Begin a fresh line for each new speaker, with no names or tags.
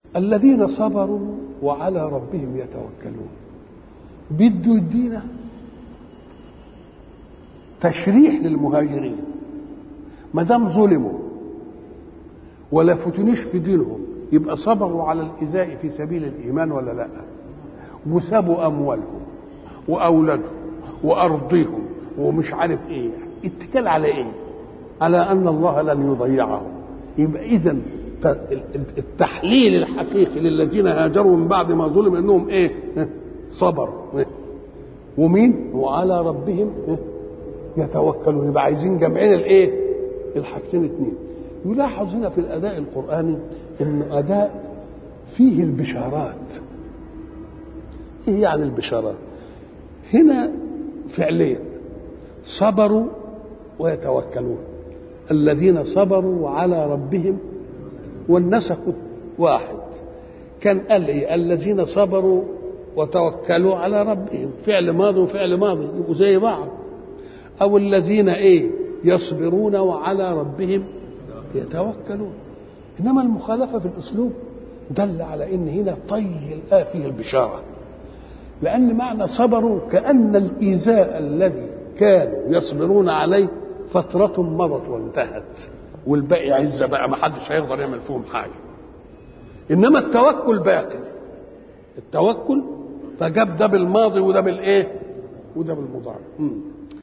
الذين صبروا وعلى ربهم يتوكلون بده يدينا تشريح للمهاجرين ما دام ظلموا ولا فتنيش في دينهم يبقى صبروا على الإزاء في سبيل الإيمان ولا لا وسابوا أموالهم وأولادهم وأرضهم ومش عارف إيه اتكال على إيه على أن الله لن يضيعهم يبقى إذا التحليل الحقيقي للذين هاجروا من بعد ما ظلم انهم ايه صبروا ومين وعلى ربهم يتوكلون يبقى عايزين جمعين الايه الحاجتين اتنين يلاحظ هنا في الاداء القراني ان اداء فيه البشارات ايه يعني البشارات هنا فعليا صبروا ويتوكلون الذين صبروا وعلى ربهم والنسق واحد كان قال ايه الذين صبروا وتوكلوا على ربهم فعل ماضي وفعل ماضي يبقوا زي بعض او الذين ايه يصبرون وعلى ربهم يتوكلون انما المخالفه في الاسلوب دل على ان هنا طي الآية فيه البشاره لان معنى صبروا كان الايذاء الذي كانوا يصبرون عليه فتره مضت وانتهت والباقي عزه بقى ما حدش هيقدر يعمل فيهم حاجه انما التوكل باقي التوكل فجاب ده بالماضي وده بالايه وده بالمضارع